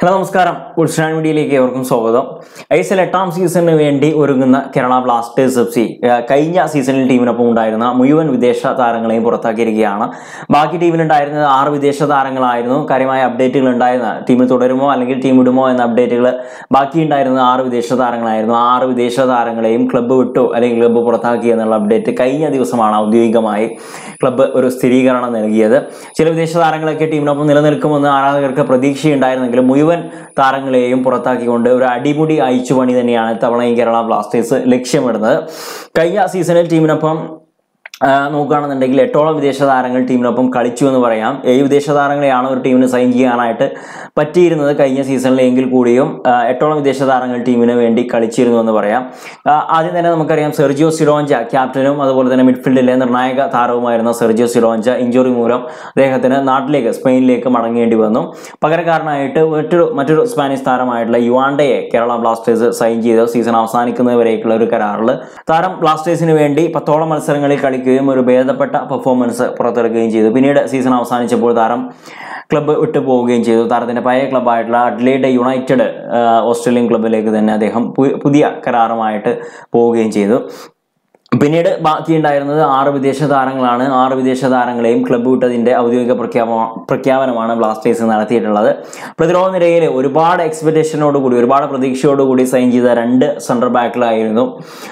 hello നമസ്കാരം ഉത്സാൻ മീഡിയയിലേക്ക് ഏവർക്കും സ്വാഗതം ഐ എസ് എൽ എട്ടാം സീസണിന് വേണ്ടി ഒരുങ്ങുന്ന കേരള ബ്ലാസ്റ്റേഴ്സ് എഫ് സി കഴിഞ്ഞ സീസണിൽ ടീമിനൊപ്പം ഉണ്ടായിരുന്ന മുഴുവൻ വിദേശ താരങ്ങളെയും പുറത്താക്കിയിരിക്കുകയാണ് ബാക്കി ടീമിലുണ്ടായിരുന്നത് ആറ് വിദേശ താരങ്ങളായിരുന്നു കാര്യമായ അപ്ഡേറ്റുകൾ ഉണ്ടായിരുന്ന ടീമിൽ തുടരുമോ അല്ലെങ്കിൽ ടീം വിടുമോ എന്ന അപ്ഡേറ്റുകൾ ബാക്കി ഉണ്ടായിരുന്നത് ആറ് വിദേശ താരങ്ങളായിരുന്നു ആ ആറ് വിദേശ താരങ്ങളെയും ക്ലബ്ബ് വിട്ടു അല്ലെങ്കിൽ ക്ലബ്ബ് പുറത്താക്കി എന്നുള്ള അപ്ഡേറ്റ് കഴിഞ്ഞ ദിവസമാണ് ഔദ്യോഗികമായി ക്ലബ്ബ് ഒരു സ്ഥിരീകരണം നൽകിയത് ചില വിദേശ താരങ്ങളൊക്കെ ടീമിനൊപ്പം നിലനിൽക്കുമെന്ന് ആരാധകർക്ക് പ്രതീക്ഷയുണ്ടായിരുന്നെങ്കിലും മുഴുവൻ താരങ്ങളെയും പുറത്താക്കിക്കൊണ്ട് ഒരു അടിമുടി അയച്ചുപണി തന്നെയാണ് ഇത്തവണയും കേരള ബ്ലാസ്റ്റേഴ്സ് ലക്ഷ്യമിടുന്നത് കഴിഞ്ഞ സീസണിൽ ടീമിനൊപ്പം ആ, നോക്കുകയാണെന്നുണ്ടെങ്കിൽ എട്ടോളം വിദേശ താരങ്ങൾ ടീമിനൊപ്പം കളിച്ചു എന്ന് പറയാം ഏഴ് വിദേശ താരങ്ങളെയാണ് ഒരു ടീമിന് സൈൻ ചെയ്യാനായിട്ട് പറ്റിയിരുന്നത് കഴിഞ്ഞ സീസണിൽ എങ്കിൽ കൂടിയും ആ, എട്ടോളം വിദേശ താരങ്ങൾ ടീമിന് വേണ്ടി കളിച്ചിരുന്നു എന്ന് പറയാം ആ, ആദ്യം തന്നെ നമുക്കറിയാം സെർജിയോ സിറോഞ്ച ക്യാപ്റ്റനും അതുപോലെ തന്നെ മിഡ്ഫീൽഡിലെ നിർണായക താരവുമായിരുന്ന സെർജിയോ സിറോഞ്ച ഇഞ്ചുറി മൂലം അദ്ദേഹത്തിന് നാട്ടിലേക്ക് സ്പെയിനിലേക്ക് മടങ്ങേണ്ടി വന്നു പകരക്കാരനായിട്ട് മറ്റൊരു മറ്റൊരു സ്പാനിഷ് താരമായിട്ടുള്ള യുവാണ്ടയെ കേരള ബ്ലാസ്റ്റേഴ്സ് സൈൻ ചെയ്ത് സീസൺ അവസാനിക്കുന്നവരേക്കുള്ള ഒരു കരാറിൽ താരം ബ്ലാസ്റ്റേഴ്സിന് വേണ്ടി പത്തോളം മത്സരങ്ങളിൽ കളിക്കുകയും ഒരു ഭേദപ്പെട്ട പെർഫോമൻസ് പുറത്തെടുക്കുകയും ചെയ്തു പിന്നീട് സീസൺ അവസാനിച്ചപ്പോൾ താരം ക്ലബ്ബ് വിട്ടു പോവുകയും ചെയ്തു താരത്തിന്റെ പഴയ ക്ലബ്ബായിട്ടുള്ള അഡ്ലേഡ് യുണൈറ്റഡ് ആ, ഓസ്ട്രേലിയൻ ക്ലബ്ബിലേക്ക് തന്നെ അദ്ദേഹം പു- പുതിയ കരാറുമായിട്ട് പോവുകയും ചെയ്തു പിന്നീട് ബാക്കിയുണ്ടായിരുന്നത് ആറ് വിദേശ താരങ്ങളാണ് ആറ് വിദേശ താരങ്ങളെയും ക്ലബ്ബ് വിട്ടതിന്റെ ഔദ്യോഗിക പ്രഖ്യാപന പ്രഖ്യാപനമാണ് ബ്ലാസ്റ്റേഴ്സ് നടത്തിയിട്ടുള്ളത് പ്രതിരോധ നിരയിൽ ഒരുപാട് എക്സ്പെക്ടേഷനോടുകൂടി ഒരുപാട് പ്രതീക്ഷയോടുകൂടി സൈൻ ചെയ്ത രണ്ട് സെൻട്രൽ ബാക്കിലായിരുന്നു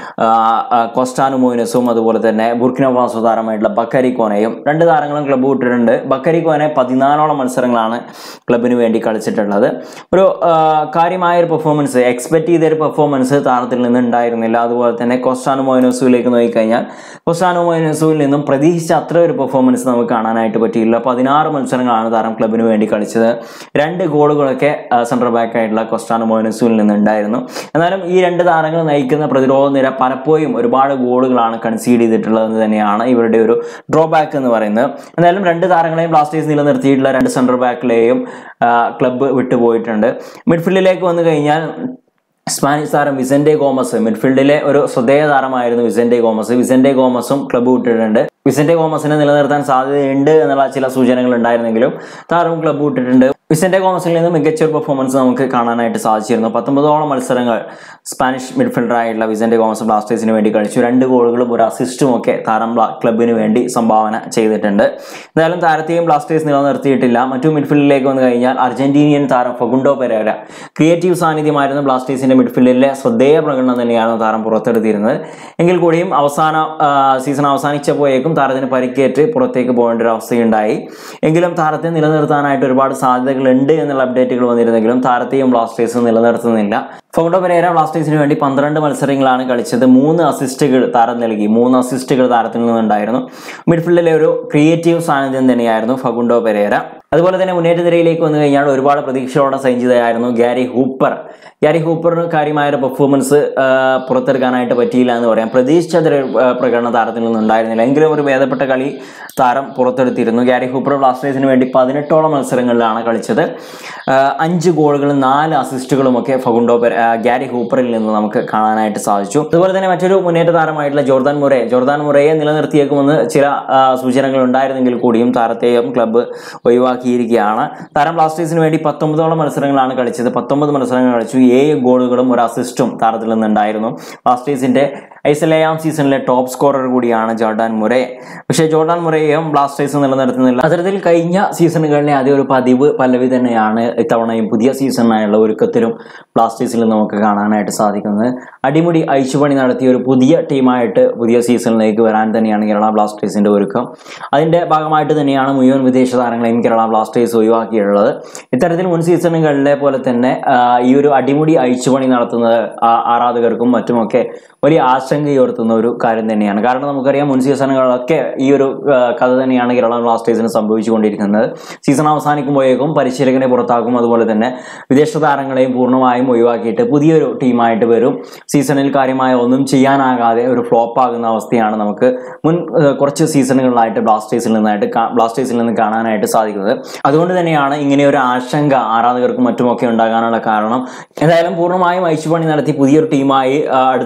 കൊസ്റ്റാനു മോയിനസും അതുപോലെ തന്നെ ബുർക്കിന ഫാസോ താരമായിട്ടുള്ള ബക്കരി കോനയും രണ്ട് താരങ്ങളും ക്ലബ്ബ് വിട്ടിട്ടുണ്ട് ബക്കരി കോനെ പതിനാലോളം മത്സരങ്ങളാണ് ക്ലബിന് വേണ്ടി കളിച്ചിട്ടുള്ളത് ഒരു ആ, കാര്യമായ ഒരു പെർഫോമൻസ് എക്സ്പെക്ട് ചെയ്ത ഒരു പെർഫോമൻസ് താരത്തിൽ നിന്ന് ഉണ്ടായിരുന്നില്ല അതുപോലെ തന്നെ കൊസ്റ്റാനു മോയിനസുവിലേക്ക് നോക്കിക്കഴിഞ്ഞാൽ കൊസ്റ്റാനു മോയിനസുവിൽ നിന്നും പ്രതീക്ഷിച്ച അത്ര ഒരു പെർഫോമൻസ് നമുക്ക് കാണാനായിട്ട് പറ്റിയില്ല പതിനാറ് മത്സരങ്ങളാണ് താരം ക്ലബിന് വേണ്ടി കളിച്ചത് രണ്ട് ഗോളുകളൊക്കെ സെൻട്രൽ ബാക്ക് ആയിട്ടുള്ള കൊസ്റ്റാനു മോയിനസുവിൽ നിന്നുണ്ടായിരുന്നു എന്നാലും ഈ രണ്ട് താരങ്ങൾ നയിക്കുന്ന പ്രതിരോധ നിര പലപ്പോഴും ഒരുപാട് ഗോളുകളാണ് കൺസീഡ് ചെയ്തിട്ടുള്ളതെന്ന് തന്നെയാണ് ഇവരുടെ ഒരു ഡ്രോബാക്ക് എന്ന് പറയുന്നത് എന്തായാലും രണ്ട് താരങ്ങളെയും ബ്ലാസ്റ്റേഴ്സ് നിലനിർത്തിയിട്ടുള്ള രണ്ട് സെൻട്രൽ ബാക്കിലെയും ക്ലബ്ബ് വിട്ടുപോയിട്ടുണ്ട് മിഡ്ഫീൽഡിലേക്ക് വന്നു കഴിഞ്ഞാൽ സ്പാനിഷ് താരം വിസന്റെ ഗോമസ് മിഡ്ഫീൽഡിലെ ഒരു ശ്രദ്ധേയ താരമായിരുന്നു വിസന്റെ ഗോമസ് വിസന്റെ ഗോമസും ക്ലബ്ബ് വിട്ടിട്ടുണ്ട് വിസന്റെ ഗോമസിനെ നിലനിർത്താൻ സാധ്യതയുണ്ട് എന്നുള്ള ചില സൂചനകൾ ഉണ്ടായിരുന്നെങ്കിലും താരവും ക്ലബ്ബ് വിട്ടിട്ടുണ്ട് വിസന്റെ ഗോമസിൽ നിന്ന് മികച്ച ഒരു പെർഫോമൻസ് നമുക്ക് കാണാനായിട്ട് സാധിച്ചിരുന്നു പത്തൊമ്പതോളം മത്സരങ്ങൾ സ്പാനിഷ് മിഡ്ഫീൽഡറായിട്ടുള്ള വിസന്റെ ഗോമസ് ബ്ലാസ്റ്റേഴ്സിന് വേണ്ടി കളിച്ചു രണ്ട് ഗോളുകളും ഒരു അസിസ്റ്റും ഒക്കെ താരം ബ്ലാ- ക്ലബ്ബിന് വേണ്ടി സംഭാവന ചെയ്തിട്ടുണ്ട് എന്തായാലും താരത്തെയും ബ്ലാസ്റ്റേഴ്സ് നിലനിർത്തിയിട്ടില്ല മറ്റു മിഡ്ഫീൽഡിലേക്ക് വന്നു കഴിഞ്ഞാൽ അർജന്റീനിയൻ താരം ഫഗുണ്ടോ പെരേര ക്രിയേറ്റീവ് സാന്നിധ്യമായിരുന്നു ബ്ലാസ്റ്റേഴ്സിന്റെ മിഡ്ഫീൽഡിലെ ശ്രദ്ധേയ പ്രകടനം തന്നെയാണ് താരം പുറത്തെടുത്തിരുന്നത് എങ്കിൽ കൂടിയും അവസാന ആ, സീസൺ അവസാനിച്ചപ്പോഴേക്കും താരത്തിന് പരിക്കേറ്റ് പുറത്തേക്ക് പോകേണ്ട ഒരു അവസ്ഥയുണ്ടായി എങ്കിലും താരത്തെ നിലനിർത്താനായിട്ട് ഒരുപാട് സാധ്യതകളുണ്ട് എന്നുള്ള അപ്ഡേറ്റുകൾ വന്നിരുന്നെങ്കിലും താരത്തെയും ബ്ലാസ്റ്റേഴ്സ് നിലനിർത്തുന്നില്ല ഫൗണ്ടോ പെരേര ബ്ലാസ്റ്റേഴ്സിന് വേണ്ടി പന്ത്രണ്ട് മത്സരങ്ങളാണ് കളിച്ചത് മൂന്ന് അസിസ്റ്റുകൾ താരം നൽകി മൂന്ന് അസിസ്റ്റുകൾ താരത്തിൽ നിന്നുണ്ടായിരുന്നു മിഡ്ഫീൽഡിലെ ഒരു ക്രിയേറ്റീവ് സാന്നിധ്യം തന്നെയായിരുന്നു ഫഗുണ്ടോ പെരേര അതുപോലെ തന്നെ മുന്നേറ്റ നിരയിലേക്ക് വന്നു കഴിഞ്ഞാൽ ഒരുപാട് പ്രതീക്ഷയോടെ സൈൻ ചെയ്തതായിരുന്നു ഗ്യാരി ഹൂപ്പർ ഗ്യാരി ഹൂപ്പറിന് കാര്യമായ ഒരു പെർഫോമൻസ് പുറത്തെടുക്കാനായിട്ട് പറ്റിയില്ല എന്ന് പറയാം പ്രതീക്ഷിച്ച അത്ര ഒരു, ആ, പ്രകടനം താരത്തിൽ നിന്നുണ്ടായിരുന്നില്ല എങ്കിലും ഒരു ഭേദപ്പെട്ട കളി താരം പുറത്തെടുത്തിരുന്നു ഗ്യാരി ഹൂപ്പർ ബ്ലാസ്റ്റേഴ്സിന് വേണ്ടി പതിനെട്ടോളം മത്സരങ്ങളിലാണ് കളിച്ചത് ആ, അഞ്ച് ഗോളുകളും നാല് അസിസ്റ്റുകളും ഒക്കെ ഫഗുണ്ടോ പെര- ആ, ഗ്യാരി ഹൂപ്പറിൽ നിന്ന് നമുക്ക് കാണാനായിട്ട് സാധിച്ചു അതുപോലെ തന്നെ മറ്റൊരു മുന്നേറ്റ താരമായിട്ടുള്ള ജോർദാൻ മുറേ ജോർദാൻ മുറയെ നിലനിർത്തിയേക്കുമെന്ന് ചില ആ, സൂചനകൾ ഉണ്ടായിരുന്നെങ്കിൽ കൂടിയും താരത്തെയും ക്ലബ്ബ് ഒഴിവാക്കിയിരിക്കുകയാണ് താരം ബ്ലാസ്റ്റേഴ്സിന് വേണ്ടി പത്തൊമ്പതോളം മത്സരങ്ങളാണ് കളിച്ചത് പത്തൊമ്പത് മത്സരങ്ങൾ കളിച്ചു ഏഴ് ഗോളുകളും ഒരു അസിസ്റ്റും താരത്തിൽ നിന്നുണ്ടായിരുന്നു ബ്ലാസ്റ്റേഴ്സിന്റെ ഐസലേയാം സീസണിലെ ടോപ്പ് സ്കോറർ കൂടിയാണ് ജോർഡാൻ മുറേ പക്ഷേ ജോർഡാൻ മുറയെയും ബ്ലാസ്റ്റേഴ്സ് നിലനിർത്തുന്നില്ല അത്തരത്തിൽ കഴിഞ്ഞ സീസണുകളിലെ അതേ ഒരു പതിവ് പല്ലവി തന്നെയാണ് ഇത്തവണയും പുതിയ സീസണിനായുള്ള ഒരുക്കത്തിലും ബ്ലാസ്റ്റേഴ്സിൽ നമുക്ക് കാണാനായിട്ട് സാധിക്കുന്നത് അടിമുടി അഴിച്ചുപണി നടത്തിയ ഒരു പുതിയ ടീമായിട്ട് പുതിയ സീസണിലേക്ക് വരാൻ തന്നെയാണ് കേരള ബ്ലാസ്റ്റേഴ്സിന്റെ ഒരുക്കം അതിന്റെ ഭാഗമായിട്ട് തന്നെയാണ് മുഴുവൻ വിദേശ താരങ്ങളെയും കേരള ബ്ലാസ്റ്റേഴ്സ് ഒഴിവാക്കിയിട്ടുള്ളത് ഇത്തരത്തിൽ മുൻ സീസണുകളിലെ പോലെ തന്നെ ആ, ഈ ഒരു അടിമുടി അഴിച്ചുപണി നടത്തുന്നത് ആ- ആരാധകർക്കും മറ്റുമൊക്കെ വലിയ ആശങ്കയുയർത്തുന്ന ഒരു കാര്യം തന്നെയാണ് കാരണം നമുക്കറിയാം മുൻ സീസണുകളിലൊക്കെ ഈ ഒരു ആ, കഥ തന്നെയാണ് കേരള ബ്ലാസ്റ്റേഴ്സിന് സംഭവിച്ചുകൊണ്ടിരിക്കുന്നത് സീസൺ അവസാനിക്കുമ്പോഴേക്കും പരിശീലകനെ പുറത്താക്കും അതുപോലെ തന്നെ വിദേശ താരങ്ങളെയും പൂർണ്ണമായും ഒഴിവാക്കിയിട്ട് പുതിയൊരു ടീമായിട്ട് വരും സീസണിൽ കാര്യമായ ഒന്നും ചെയ്യാനാകാതെ ഒരു ഫ്ലോപ്പ് ആകുന്ന അവസ്ഥയാണ് നമുക്ക് മുൻ ആ, കുറച്ച് സീസണുകളിലായിട്ട് ബ്ലാസ്റ്റേഴ്സിൽ നിന്നായിട്ട് കാ- ബ്ലാസ്റ്റേഴ്സിൽ നിന്ന് കാണാനായിട്ട് സാധിക്കുന്നത് അതുകൊണ്ട് തന്നെയാണ് ഇങ്ങനെ ഒരു ആശങ്ക ആരാധകർക്കും മറ്റുമൊക്കെ ഉണ്ടാകാനുള്ള കാരണം എന്തായാലും പൂർണ്ണമായും അഴിച്ചുപണി നടത്തി പുതിയൊരു ടീമായി ആ, അടുത്ത സീസണിൽ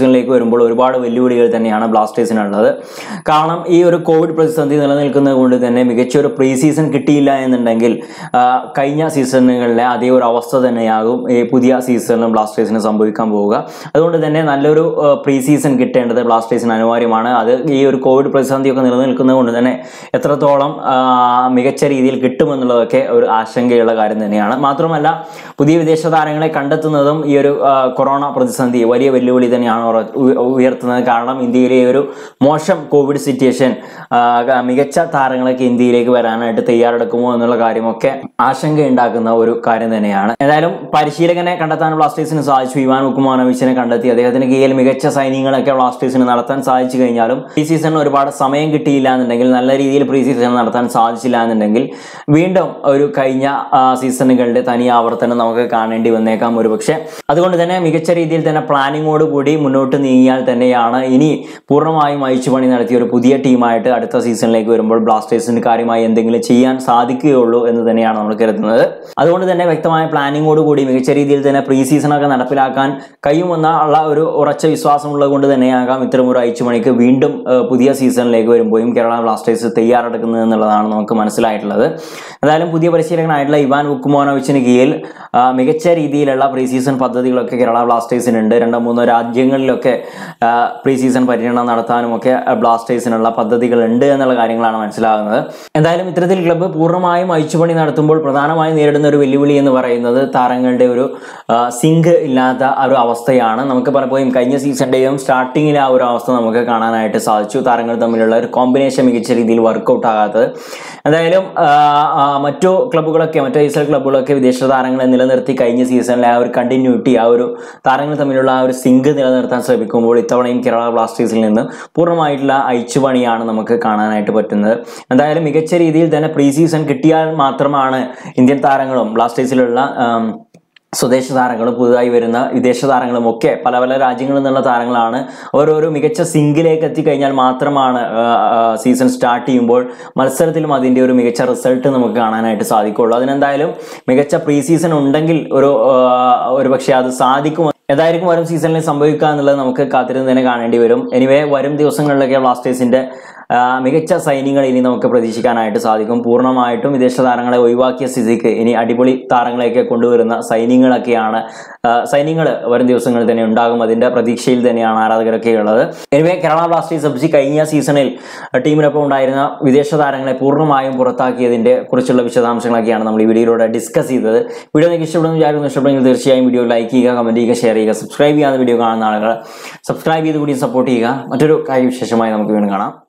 സീസണിലേക്ക് വരുമ്പോൾ ഒരുപാട് വെല്ലുവിളികൾ തന്നെയാണ് ബ്ലാസ്റ്റേഴ്സിനുള്ളത് കാരണം ഈ ഒരു കോവിഡ് പ്രതിസന്ധി നിലനിൽക്കുന്നത് കൊണ്ട് തന്നെ മികച്ച ഒരു പ്രീ സീസൺ കിട്ടിയില്ല എന്നുണ്ടെങ്കിൽ ആ, കഴിഞ്ഞ സീസണുകളിലെ അതേ ഒരു അവസ്ഥ തന്നെയാകും ഈ പുതിയ സീസണിലും ബ്ലാസ്റ്റേഴ്സിന് സംഭവിക്കാൻ പോവുക അതുകൊണ്ട് തന്നെ നല്ലൊരു പ്രീ സീസൺ കിട്ടേണ്ടത് ബ്ലാസ്റ്റേഴ്സിന് അനിവാര്യമാണ് അത് ഈ ഒരു കോവിഡ് പ്രതിസന്ധിയൊക്കെ നിലനിൽക്കുന്നത് കൊണ്ട് തന്നെ എത്രത്തോളം ആ, മികച്ച രീതിയിൽ കിട്ടുമെന്നുള്ളതൊക്കെ ഒരു ആശങ്കയുള്ള കാര്യം തന്നെയാണ് മാത്രമല്ല പുതിയ വിദേശ താരങ്ങളെ കണ്ടെത്തുന്നതും ഈ ഒരു ആ, കൊറോണ പ്രതിസന്ധി വലിയ വെല്ലുവിളി തന്നെയാണ് ഉറ- ഉയ- ഉയർത്തുന്നത് കാരണം ഇന്ത്യയിലെ ഈ ഒരു മോശം കോവിഡ് സിറ്റുവേഷൻ മികച്ച താരങ്ങളൊക്കെ ഇന്ത്യയിലേക്ക് വരാനായിട്ട് തയ്യാറെടുക്കുമോ എന്നുള്ള കാര്യമൊക്കെ ആശങ്ക ഉണ്ടാക്കുന്ന ഒരു കാര്യം തന്നെയാണ് ഏതായാലും പരിശീലകനെ കണ്ടെത്താൻ ബ്ലാസ്റ്റേഴ്സിന് സാധിച്ചു ഇവാൻ ഉക്കുമാനോവിച്ചിനെ കണ്ടെത്തി അദ്ദേഹത്തിന് കീഴിൽ മികച്ച സൈനികളൊക്കെ ബ്ലാസ്റ്റേഴ്സിന് നടത്താൻ സാധിച്ചു കഴിഞ്ഞാലും ഈ സീസണിൽ ഒരുപാട് സമയം കിട്ടിയില്ല എന്നുണ്ടെങ്കിൽ നല്ല രീതിയിൽ പ്രീ സീസൺ നടത്താൻ സാധിച്ചില്ല എന്നുണ്ടെങ്കിൽ വീണ്ടും ഒരു കഴിഞ്ഞ ആ, സീസണുകളുടെ തനി ആവർത്തനം നമുക്ക് കാണേണ്ടി വന്നേക്കാം ഒരു പക്ഷേ അതുകൊണ്ട് തന്നെ മികച്ച രീതിയിൽ തന്നെ പ്ലാനിങ്ങോട് കൂടി മുന്നോട്ട് നീങ്ങിയാൽ തന്നെയാണ് ഇനി പൂർണ്ണമായും അഴിച്ചുപണി നടത്തിയ ഒരു പുതിയ ടീമായിട്ട് അടുത്ത സീസണിലേക്ക് വരുമ്പോൾ ബ്ലാസ്റ്റേഴ്സിന് കാര്യമായി എന്തെങ്കിലും ചെയ്യാൻ സാധിക്കുകയുള്ളൂ എന്ന് തന്നെയാണ് നമ്മൾ കരുതുന്നത് അതുകൊണ്ട് തന്നെ വ്യക്തമായ പ്ലാനിങ്ങോട് കൂടി മികച്ച രീതിയിൽ തന്നെ പ്രീ സീസണൊക്കെ നടപ്പിലാക്കാൻ കഴിയുമെന്ന ഉള്ള ഒരു ഉറച്ച വിശ്വാസമുള്ളത് കൊണ്ട് തന്നെയാകാം ഇത്തരം ഒരു അഴിച്ചുപണിക്ക് വീണ്ടും ഏഹ്, പുതിയ സീസണിലേക്ക് വരുമ്പോഴും കേരള ബ്ലാസ്റ്റേഴ്സ് തയ്യാറെടുക്കുന്നത് എന്നുള്ളതാണ് നമുക്ക് മനസ്സിലായിട്ടുള്ളത് എന്തായാലും പുതിയ പരിശീലകനായിട്ടുള്ള ഇവാൻ ഉക്കുമോനോവിച്ചിന് കീഴിൽ ആ, മികച്ച രീതിയിലുള്ള പ്രീ സീസൺ പദ്ധതികളൊക്കെ കേരള ബ്ലാസ്റ്റേഴ്സിനുണ്ട് രണ്ടോ മൂന്നോ രാജ്യങ്ങളിലൊക്കെ പ്രീ സീസൺ പര്യടനം നടത്താനും ഒക്കെ ബ്ലാസ്റ്റേഴ്സിനുള്ള പദ്ധതികളുണ്ട് എന്നുള്ള കാര്യങ്ങളാണ് മനസ്സിലാകുന്നത് എന്തായാലും ഇത്തരത്തിൽ ക്ലബ്ബ് പൂർണ്ണമായും അഴിച്ചുപണി നടത്തുമ്പോൾ പ്രധാനമായും നേരിടുന്ന ഒരു വെല്ലുവിളി എന്ന് പറയുന്നത് താരങ്ങളുടെ ഒരു സിങ്ക് ഇല്ലാത്ത ആ ഒരു അവസ്ഥയാണ് നമുക്ക് പലപ്പോഴും കഴിഞ്ഞ സീസണിന്റെയും സ്റ്റാർട്ടിങ്ങിലെ ആ ഒരു അവസ്ഥ നമുക്ക് കാണാനായിട്ട് സാധിച്ചു താരങ്ങൾ തമ്മിലുള്ള ഒരു കോമ്പിനേഷൻ മികച്ച രീതിയിൽ വർക്കൗട്ട് ആകാത്തത് എന്തായാലും ആ, ആ, മറ്റു ക്ലബ്ബുകളൊക്കെ മറ്റു ഐ എസ് എൽ ക്ലബ്ബുകളൊക്കെ വിദേശ താരങ്ങളെ നിലനിർത്തി കഴിഞ്ഞ സീസണിലെ ആ ഒരു കണ്ടിന്യൂറ്റി ആ ഒരു താരങ്ങൾ തമ്മിലുള്ള ആ ഒരു സിങ്ക് നിലനിർത്താൻ ശ്രമിക്കുമ്പോൾ ഇത്തവണയും കേരള ബ്ലാസ്റ്റേഴ്സിൽ നിന്ന് പൂർണ്ണമായിട്ടുള്ള അഴിച്ചുപണിയാണ് നമുക്ക് കാണാനായിട്ട് പറ്റുന്നത് എന്തായാലും മികച്ച രീതിയിൽ തന്നെ പ്രീ സീസൺ കിട്ടിയാൽ മാത്രമാണ് ഇന്ത്യൻ താരങ്ങളും ബ്ലാസ്റ്റേഴ്സിലുള്ള ആം, സ്വദേശ താരങ്ങളും പുതുതായി വരുന്ന വിദേശ താരങ്ങളും ഒക്കെ പല പല രാജ്യങ്ങളിൽ നിന്നുള്ള താരങ്ങളാണ് ഓരോരോ മികച്ച സിംഗിലേക്ക് എത്തിക്കഴിഞ്ഞാൽ മാത്രമാണ് സീസൺ സ്റ്റാർട്ട് ചെയ്യുമ്പോൾ മത്സരത്തിലും അതിൻ്റെ ഒരു മികച്ച റിസൾട്ട് നമുക്ക് കാണാനായിട്ട് സാധിക്കുള്ളൂ അതിനെന്തായാലും മികച്ച പ്രീ സീസൺ ഉണ്ടെങ്കിൽ ഒരു ആ, ഒരു പക്ഷേ അത് സാധിക്കും ഏതായിരിക്കും വരും സീസണിൽ സംഭവിക്കുക എന്നുള്ളത് നമുക്ക് കാത്തിരുന്ന് തന്നെ കാണേണ്ടി വരും എനിവേ വരും ദിവസങ്ങളിലൊക്കെ ബ്ലാസ്റ്റേഴ്സിന്റെ ആ, മികച്ച സൈനികൾ ഇനി നമുക്ക് പ്രതീക്ഷിക്കാനായിട്ട് സാധിക്കും പൂർണ്ണമായിട്ടും വിദേശ താരങ്ങളെ ഒഴിവാക്കിയ സ്ഥിതിക്ക് ഇനി അടിപൊളി താരങ്ങളെയൊക്കെ കൊണ്ടുവരുന്ന സൈന്യങ്ങളൊക്കെയാണ് സൈന്യങ്ങൾ വരും ദിവസങ്ങളിൽ തന്നെ ഉണ്ടാകും അതിന്റെ പ്രതീക്ഷയിൽ തന്നെയാണ് ആരാധകരൊക്കെ ഉള്ളത് anyway Kerala Blasters F C കഴിഞ്ഞ സീസണിൽ ടീമിനൊപ്പം ഉണ്ടായിരുന്ന വിദേശ താരങ്ങളെ പൂർണ്ണമായും പുറത്താക്കിയതിന്റെ കുറിച്ചുള്ള വിശദാംശങ്ങളൊക്കെയാണ് നമ്മൾ ഈ വീഡിയോയിലൂടെ ഡിസ്കസ് ചെയ്തത് വീഡിയോ നിങ്ങൾക്ക് ഇഷ്ടപ്പെടുന്ന വിചാരിക്കുന്നു ഇഷ്ടപ്പെടുമെങ്കിൽ തീർച്ചയായും വീഡിയോ ലൈക്ക് ചെയ്യുക കമന്റ് ചെയ്യുക ഷെയർ ചെയ്യുക സബ്സ്ക്രൈബ് ചെയ്യാതെ വീഡിയോ കാണുന്ന ആളുകൾ സബ്സ്ക്രൈബ് ചെയ്ത് കൂടി സപ്പോർട്ട് ചെയ്യുക മറ്റൊരു കാര്യവിശേഷമായി നമുക്ക് വീണ്ടും കാണാം